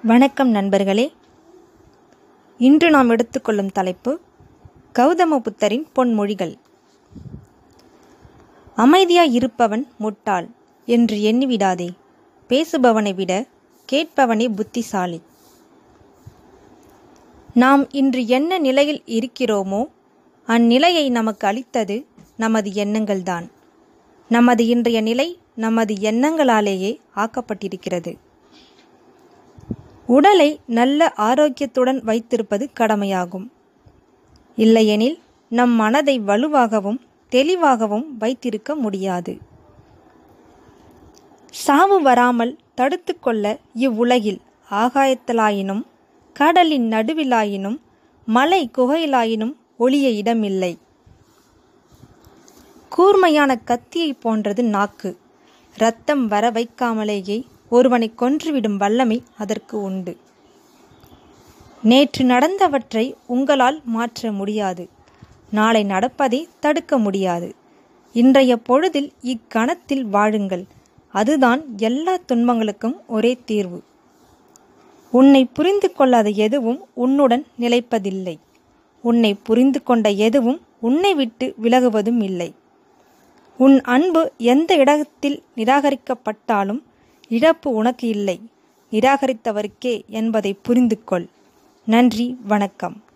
வணக்கம் நண்பர்களே இன்று நாம் எடுத்துக்கொள்ளும் தலைப்பு கௌதம புத்தரின் பொன்மொழிகள் அமைதியாய் இருப்பவன் முட்டாள் என்று எண்ணிவிடாதே பேசுபவனை விட கேட்பவனே புத்திசாலி நாம் இன்று என்ன நிலையில் இருக்கிறோமோ அந்நிலையை நமக்கு அளித்தது நமது எண்ணங்கள்தான் நமது இன்றைய நிலை நமது எண்ணங்களாலேயே ஆக்கப்பட்டிருக்கிறது உடலை நல்ல ஆரோக்கியத்துடன் வைத்திருப்பது கடமையாகும் இல்லையெனில் நம் மனதை வலுவாகவும் தெளிவாகவும் வைத்திருக்க முடியாது சாவு வராமல் தடுத்து கொள்ள இவ்வுலகில் ஆகாயத்திலாயினும் கடலின் நடுவிலாயினும் மலை குகையிலாயினும் ஒளிய இடமில்லை கூர்மையான கத்தியை போன்றது நாக்கு இரத்தம் வர வைக்காமலேயே ஒருவனை கொன்றுவிடும் வல்லமை அதற்கு உண்டு நேற்று நடந்தவற்றை உங்களால் மாற்ற முடியாது நாளை நடப்பதை தடுக்க முடியாது இன்றைய பொழுதில் இக்கணத்தில் வாழுங்கள் அதுதான் எல்லா துன்பங்களுக்கும் ஒரே தீர்வு உன்னை புரிந்து கொள்ளாத எதுவும் உன்னுடன் நிலைப்பதில்லை உன்னை புரிந்து கொண்ட எதுவும் உன்னை விட்டு விலகுவதும் இல்லை உன் அன்பு எந்த இடத்தில் நிராகரிக்கப்பட்டாலும் இழப்பு உனக்கு இல்லை நிராகரித்தவருக்கே என்பதை புரிந்து கொள் நன்றி வணக்கம்